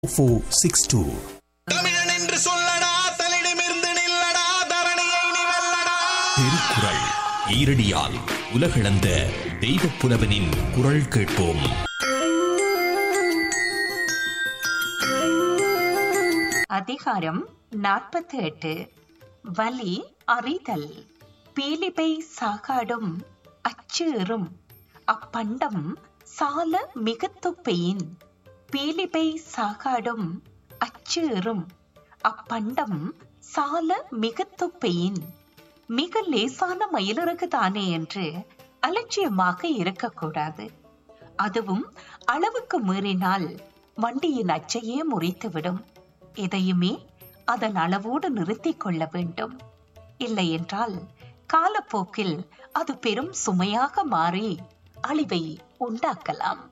four six two தமிழன் என்று சொல்லடா தலிடமிருந்து நில்லடா தரணியை நீ வெல்லடா திருக்குறள் ஈரடியால் உலகளந்த தெய்வப் புலவனின் குரல் கேட்போம் அதிகாரம் நாற்பத்தி எட்டு வலி அறிதல் பீலிபை சாகாடும் அச்சேறும் அப்பண்டம் சால மிகத்துப்பையின் பீலிபை சாகாடும் அச்சேறும் அப்பண்டம் சால மிகத்துப்பையின் மிக லேசான மயிலிறகு தானே என்று அலட்சியமாக இருக்கக்கூடாது அதுவும் அளவுக்கு மீறினால் வண்டியின் அச்சையே முறித்துவிடும் எதையுமே அதன் அளவோடு நிறுத்திக் கொள்ள வேண்டும் இல்லையென்றால் காலப்போக்கில் அது பெரும் சுமையாக மாறி அழிவை உண்டாக்கலாம்